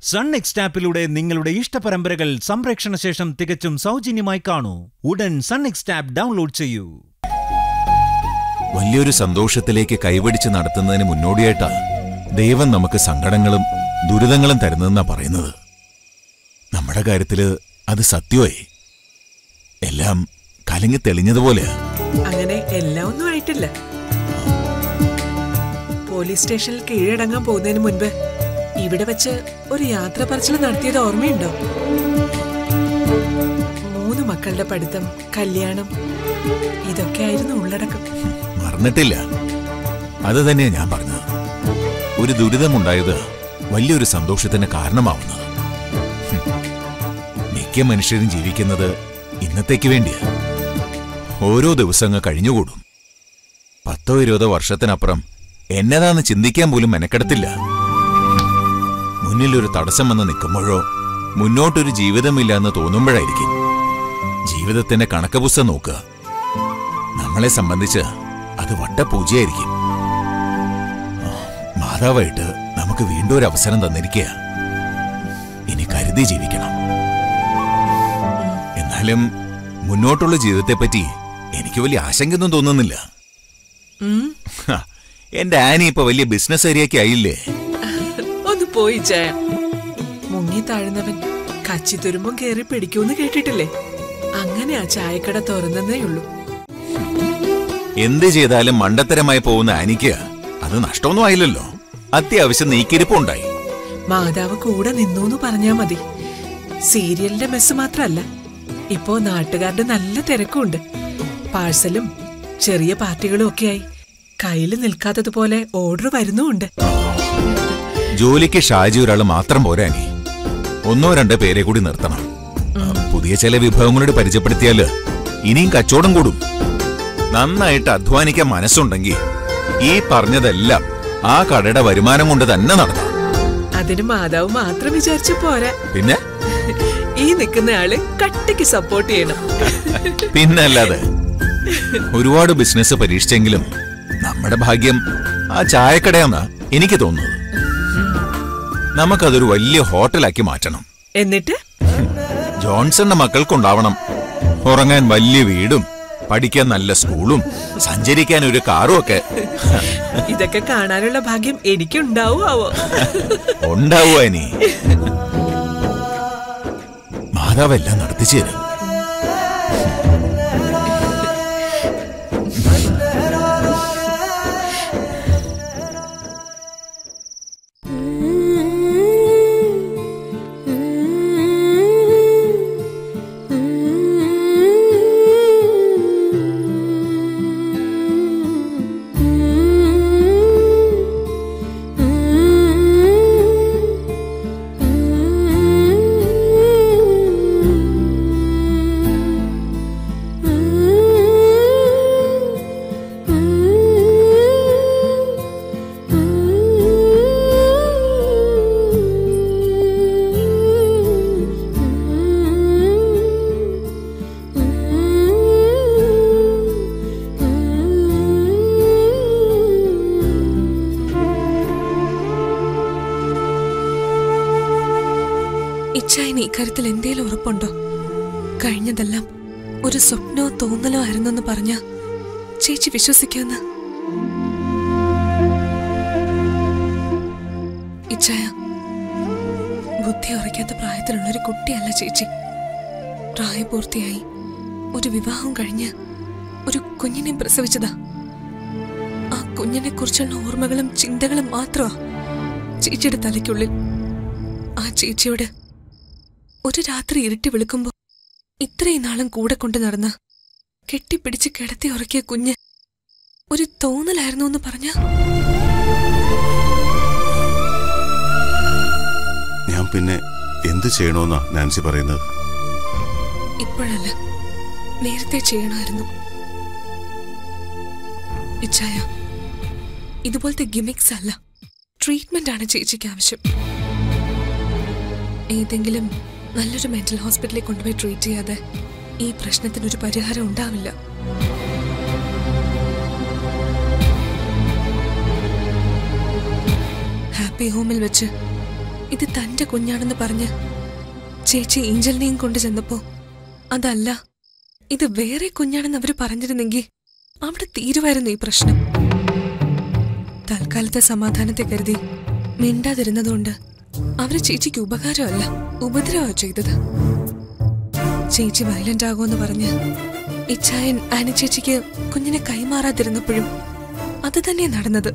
Sun എക്സ്റ്റാപ്പിലൂടെ നിങ്ങളുടെ ഇഷ്ടപരമ്പരകൾ സംപ്രേക്ഷണ ശേഷം തികച്ചും സൗജന്യമായി കാണൂ ഉടൻ സൺ എക്സ്റ്റാപ്പ് ഡൗൺലോഡ് ചെയ്യൂ വലിയൊരു സന്തോഷത്തിലേക്ക് കൈപിടിച്ച് നടത്തുന്നതിന് മുന്നോടിയായിട്ടാ ദൈവം നമുക്ക് സങ്കടങ്ങളും ദുരിതങ്ങളും തരുന്നതെന്നാ പറയുന്നത് നമ്മുടെ കാര്യത്തില് അത് സത്യമായി എല്ലാം കലങ്ങി തെളിഞ്ഞതുപോലെ അങ്ങനെ എല്ലാം ഒന്നും ആയിട്ടില്ല പോലീസ് സ്റ്റേഷനിൽ കീഴടങ്ങാൻ പോകുന്നതിന് മുൻപ് ഇവിടെ വെച്ച് ഒരു യാത്ര പറച്ചിൽ നടത്തിയത് ഓർമ്മയുണ്ടോ മൂന്ന് മക്കളുടെ പഠിത്തം കല്യാണം ഇതൊക്കെയായിരുന്നു ഉള്ളടക്കം മറന്നിട്ടില്ല അത് തന്നെയാ ഞാൻ പറഞ്ഞത് ഒരു ദുരിതമുണ്ടായത് വലിയൊരു സന്തോഷത്തിന് കാരണമാവുന്നത് ഹും. മിക്ക മനുഷ്യരും ജീവിക്കുന്നത് ഇന്നത്തേക്ക് വേണ്ടിയാ ഓരോ ദിവസങ്ങൾ കഴിഞ്ഞുകൂടും പത്തോ ഇരുപതോ വർഷത്തിനപ്പുറം എന്നതാന്ന് ചിന്തിക്കാൻ പോലും മെനക്കെടത്തില്ല മുന്നിൽ ഒരു തടസ്സം വന്ന് നിൽക്കുമ്പോഴോ മുന്നോട്ടൊരു ജീവിതമില്ല എന്ന് തോന്നുമ്പോഴായിരിക്കും ജീവിതത്തിന്റെ കണക്ക് പുസ്തകം നോക്കുക നമ്മളെ സംബന്ധിച്ച് അത് വട്ടപൂജയായിരിക്കും ആ, മാതാവായിട്ട് നമുക്ക് വീണ്ടും ഒരു അവസരം തന്നിരിക്കുക ഇനി കരുതി ജീവിക്കണം എന്നാലും മുന്നോട്ടുള്ള ജീവിതത്തെപ്പറ്റി എനിക്ക് വലിയ ആശങ്കയൊന്നും തോന്നുന്നില്ല ഉം, ഹ, എന്റെ ആനി ഇപ്പൊ വലിയ ബിസിനസ് ഏരിയക്ക് ആയില്ലേ ഒന്ന് പോയി ചായ മുങ്ങി താഴുന്നവൻ കച്ചി തുരുമ്പം കേറി പിടിക്കൂന്ന് കേട്ടിട്ടില്ലേ അങ്ങനെ ആ ചായക്കട തുറന്നതേ ഉള്ളൂ എന്ത് ചെയ്താലും മണ്ടത്തരമായി പോകുന്ന ആനിക്ക് അത് നഷ്ടമൊന്നും ആയില്ലല്ലോ അത്യാവശ്യം നീക്കിരിപ്പുണ്ടായി മാതാവ് കൂടെ നിന്നൂന്ന് പറഞ്ഞാ മതി സീരിയലിന്റെ മെസ്സ് മാത്രല്ല ഇപ്പോ നാട്ടുകാരുടെ നല്ല തിരക്കുണ്ട് പാഴ്സലും ചെറിയ പാർട്ടികളും ഒക്കെയായി കയ്യിൽ നിൽക്കാത്തതുപോലെ ഓർഡർ വരുന്നുമുണ്ട് ജോലിക്ക് ഷാജി ഒരാൾ മാത്രം പോരാ നീ ഒന്നോ രണ്ടോ പേരെ കൂടി നിർത്തണം ആ, പുതിയ ചില വിഭവങ്ങളോട് പരിചയപ്പെടുത്തിയാല് ഇനിയും കച്ചവടം കൂടും നന്നായിട്ട് അധ്വാനിക്കാൻ മനസ്സുണ്ടെങ്കിൽ ഈ പറഞ്ഞതെല്ലാം ആ കടയുടെ വരുമാനം കൊണ്ട് തന്നെ നടത്താം അതിന് മാതാവ് മാത്രം വിചാരിച്ചു പോരാ പിന്നെ ഈ നിൽക്കുന്ന ആള് കട്ടിക്ക് സപ്പോർട്ട് ചെയ്യണം പിന്നല്ലാതെ ഒരുപാട് ബിസിനസ് പരീക്ഷിച്ചെങ്കിലും നമ്മുടെ ഭാഗ്യം ആ ചായക്കടയാന്നാ എനിക്ക് തോന്നുന്നത് നമുക്കതൊരു വലിയ ഹോട്ടലാക്കി മാറ്റണം എന്നിട്ട് ജോൺസന്റെ മക്കൾക്കുണ്ടാവണം ഉറങ്ങാൻ വലിയ വീടും പഠിക്കാൻ നല്ല സ്കൂളും സഞ്ചരിക്കാൻ ഒരു കാറും ഒക്കെ ഇതൊക്കെ കാണാനുള്ള ഭാഗ്യം എനിക്കുണ്ടാവും ആവോ ഉണ്ടാവുക ഇനി മാതാവെല്ലാം നടത്തിച്ചു തരും ഇച്ഛായന് ഇക്കാര്യത്തിൽ എന്തേലും ഉറപ്പുണ്ടോ കഴിഞ്ഞതെല്ലാം ഒരു സ്വപ്നോ തോന്നലോ ആയിരുന്നെന്ന് പറഞ്ഞ ചേച്ചി വിശ്വസിക്കാന്ന് ഇച്ഛായ ബുദ്ധി ഉറയ്ക്കാത്ത പ്രായത്തിലുള്ള ഒരു കുട്ടിയല്ല ചേച്ചി പ്രായപൂർത്തിയായി ഒരു വിവാഹം കഴിഞ്ഞ് ഒരു കുഞ്ഞിനെ പ്രസവിച്ചതാ ആ കുഞ്ഞിനെ കുറിച്ചുള്ള ഓർമ്മകളും ചിന്തകളും മാത്രമാ ചേച്ചിയുടെ തലയ്ക്കുള്ളിൽ ആ ചേച്ചിയോട് ഒരു രാത്രി ഇരുട്ടി വിളിക്കുമ്പോ ഇത്രയും നാളും കൂടെ കൊണ്ടു നടന്ന കെട്ടിപ്പിടിച്ച് കിടത്തി ഉറക്കിയ കുഞ്ഞ് ഒരു തോന്നലായിരുന്നു എന്ന് പറഞ്ഞ ഞാൻ പിന്നെ എന്ത് ചെയ്യണമെന്നാ നാൻസി പറയുന്നത് ഇപ്പോഴല്ല നേരത്തെ ചെയ്യണമായിരുന്നു ഇച്ഛായ ഇതുപോലത്തെ ഗിമിക്സ് അല്ല ട്രീറ്റ്മെന്റ് ആണ് ചേച്ചിക്ക് ആവശ്യം ഏതെങ്കിലും നല്ലൊരു മെന്റൽ ഹോസ്പിറ്റലിൽ കൊണ്ടുപോയി ട്രീറ്റ് ചെയ്യാതെ ഈ പ്രശ്നത്തിനൊരു പരിഹാരം ഉണ്ടാവില്ല ഹാപ്പി ഹോമിൽ വെച്ച് ഇത് തന്റെ കുഞ്ഞാണെന്ന് പറഞ്ഞ് ചേച്ചി ഏഞ്ചലിനെയും കൊണ്ട് ചെന്നപ്പോ അതല്ല ഇത് വേറെ കുഞ്ഞാണെന്ന് അവര് പറഞ്ഞിരുന്നെങ്കിൽ അവിടെ തീരുമായിരുന്നു ഈ പ്രശ്നം തൽക്കാലത്തെ സമാധാനത്തെ കരുതി മിണ്ടാതിരുന്നതുകൊണ്ട് അവര് ചേച്ചിക്ക് ഉപകാരമല്ല ഉപദ്രവമാണ് ചെയ്തത് ചേച്ചി വയലന്റ് ആകുമെന്ന് പറഞ്ഞ് ഇച്ഛായൻ ആനി ചേച്ചിക്ക് കുഞ്ഞിനെ കൈമാറാതിരുന്നപ്പോഴും അത് തന്നെ നടന്നത്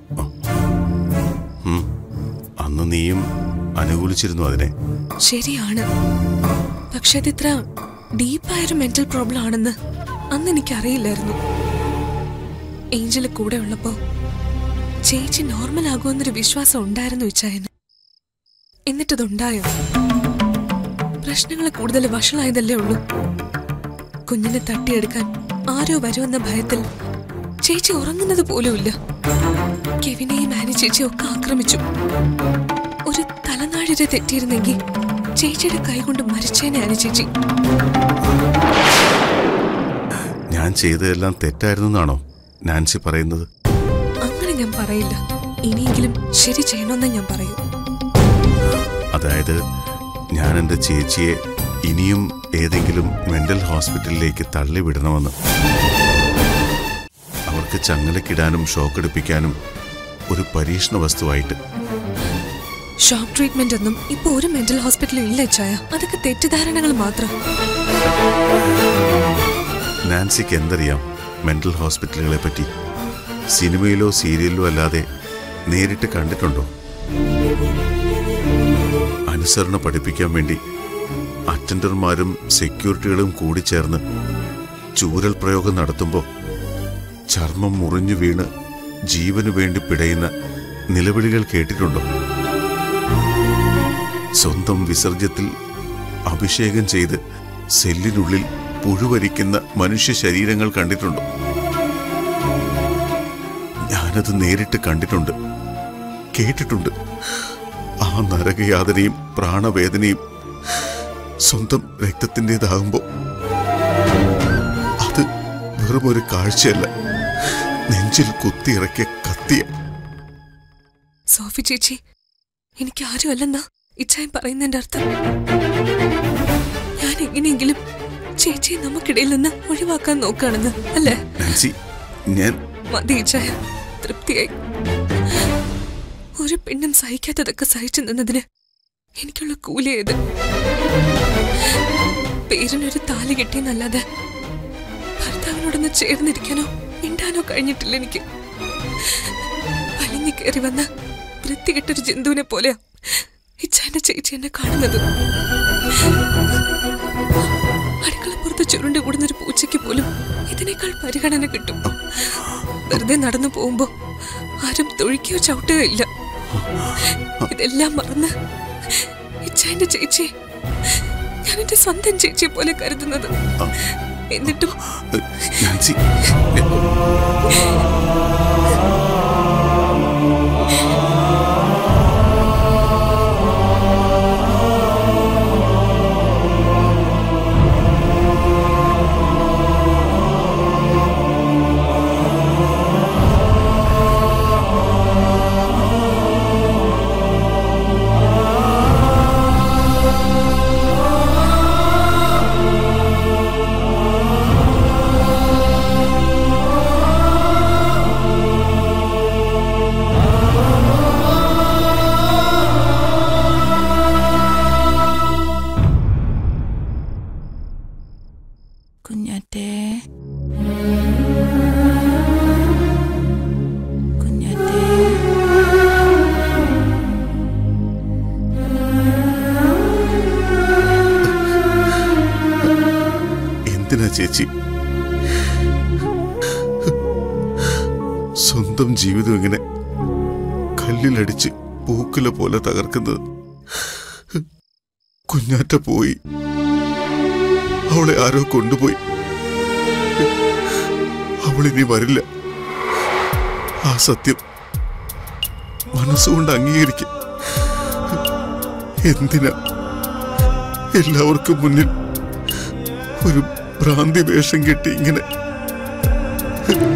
ഉം. അന്ന് നീയും അനുകൂലിച്ചിരുന്നു അതിനെ ശരിയാണ് പക്ഷെ അതിത്ര ഡീപ്പായൊരു മെന്റൽ പ്രോബ്ലം ആണെന്ന് അന്ന് എനിക്ക് അറിയില്ലായിരുന്നു ഏഞ്ചല് കൂടെ ഉള്ളപ്പോ ചേച്ചി നോർമൽ ആകുമെന്നൊരു വിശ്വാസം ഉണ്ടായിരുന്നു ഇച്ചായന് എന്നിട്ടതുണ്ടായോ പ്രശ്നങ്ങൾ കൂടുതൽ വഷളായതല്ലേ ഉള്ളൂ കുഞ്ഞിനെ തട്ടിയെടുക്കാൻ ആരോ വരുമെന്ന ഭയത്തിൽ ചേച്ചി ഉറങ്ങുന്നത് പോലുമില്ല കെവിനെയും ആനി ചേച്ചിയും ഒക്കെ ആക്രമിച്ചു ഒരു തലനാഴിരെ തെറ്റിയിരുന്നെങ്കിൽ ചേച്ചിയുടെ കൈകൊണ്ട് മരിച്ചേനെ ആനി ചേച്ചി ഞാൻ ചെയ്തതെല്ലാം തെറ്റായിരുന്നു എന്നാണോ നാൻസി പറയുന്നത് അങ്ങനെ ഞാൻ പറയില്ല ഇനിയെങ്കിലും ശരി ചെയ്യണമെന്ന് ഞാൻ പറയൂ അതായത് ഞാൻ എൻ്റെ ചേച്ചിയെ ഇനിയും ഏതെങ്കിലും മെന്റൽ ഹോസ്പിറ്റലിലേക്ക് തള്ളിവിടണമെന്ന് അവർക്ക് ചങ്ങലക്കിടാനും ഷോക്കടിപ്പിക്കാനും ഒരു പരീക്ഷണ വസ്തുവായിട്ട് ഷോക്ക് ട്രീറ്റ്മെന്റ് ഒന്നും ഇപ്പൊ ഒരു മെന്റൽ ഹോസ്പിറ്റലും ഇല്ല ചായ അതൊക്കെ തെറ്റിദ്ധാരണകൾ മാത്രം നാൻസിക്ക് എന്തറിയാം മെന്റൽ ഹോസ്പിറ്റലുകളെ പറ്റി സിനിമയിലോ സീരിയലിലോ അല്ലാതെ നേരിട്ട് കണ്ടിട്ടുണ്ടോ അനുസരണ പഠിപ്പിക്കാൻ വേണ്ടി അറ്റൻഡർമാരും സെക്യൂരിറ്റികളും കൂടി ചേർന്ന് ചൂരൽ പ്രയോഗം നടത്തുമ്പോൾ ചർമ്മം മുറിഞ്ഞു വീണ് ജീവനു വേണ്ടി പിടയുന്ന നിലവിളികൾ കേട്ടിട്ടുണ്ടോ സ്വന്തം വിസർജ്യത്തിൽ അഭിഷേകം ചെയ്ത് സെല്ലിനുള്ളിൽ പുഴുവരിക്കുന്ന മനുഷ്യ ശരീരങ്ങൾ കണ്ടിട്ടുണ്ടോ ഞാനത് നേരിട്ട് കണ്ടിട്ടുണ്ട് കേട്ടിട്ടുണ്ട് ആ നരകയാതനയും പ്രാണവേദനയും സ്വന്തം രക്തത്തിൻ്റെതാകുമ്പോ അത് വെറും ഒരു കാഴ്ചയല്ല നെഞ്ചിൽ കുത്തിയിറക്കിയ കത്തിയ സോഫി ചേച്ചി എനിക്ക് ആരുമല്ലെന്നാ ഇച്ചായൻ പറയുന്നതിന്റെ അർത്ഥം ഞാൻ എങ്ങനെയെങ്കിലും ചേച്ചിയെ നമുക്കിടയിൽ നിന്ന് ഒഴിവാക്കാൻ നോക്കുകയാണെന്ന് അല്ലേ നാൻസി ഞാൻ മതി ഇച്ചായ തൃപ്തിയായി ഒരു പെണ്ണും സഹിക്കാത്തതൊക്കെ സഹിച്ചു നിന്നതിന് എനിക്കുള്ള കൂലിയത് പേരിനൊരു താലി കിട്ടിയെന്നല്ലാതെ ഭർത്താവിനോടൊന്ന് ചേർന്നിരിക്കാനോ മിണ്ടാനോ കഴിഞ്ഞിട്ടില്ല എനിക്ക് വലിഞ്ഞു കയറി വന്ന വൃത്തികെട്ടൊരു ജന്തുവിനെ പോലെയാ ഇച്ചാന്റെ ചേച്ചി എന്നെ കാണുന്നത് അടുക്കളപ്പുറത്ത് ചുരുണ്ട് കൂടുന്നൊരു പൂച്ചയ്ക്ക് പോലും ഇതിനേക്കാൾ പരിഗണന കിട്ടും വെറുതെ നടന്നു പോകുമ്പോ ആരും തൊഴിക്കുകയോ ചവിട്ടുകയോ ഇല്ല ഇതെല്ലാം മറന്ന് ഇച്ചാന്റെ ചേച്ചി ഞാൻ എന്റെ സ്വന്തം ചേച്ചിയെ പോലെ കരുതുന്നത് എന്നിട്ടും നാൻസി കുഞ്ഞാറ്റേ കുഞ്ഞാറ്റേ എന്തിനാ ചേച്ചി സ്വന്തം ജീവിതം ഇങ്ങനെ കല്ലിലടിച്ച് പൂക്കുല പോലെ തകർക്കുന്നത് കുഞ്ഞാറ്റ പോയി അവളെ ആരോ കൊണ്ടുപോയി അവളിനി വരില്ല ആ സത്യം മനസ്സുകൊണ്ട് അംഗീകരിക്കും എന്തിനാ എല്ലാവർക്കും മുന്നിൽ ഒരു ഭ്രാന്തി വേഷം കെട്ടി ഇങ്ങനെ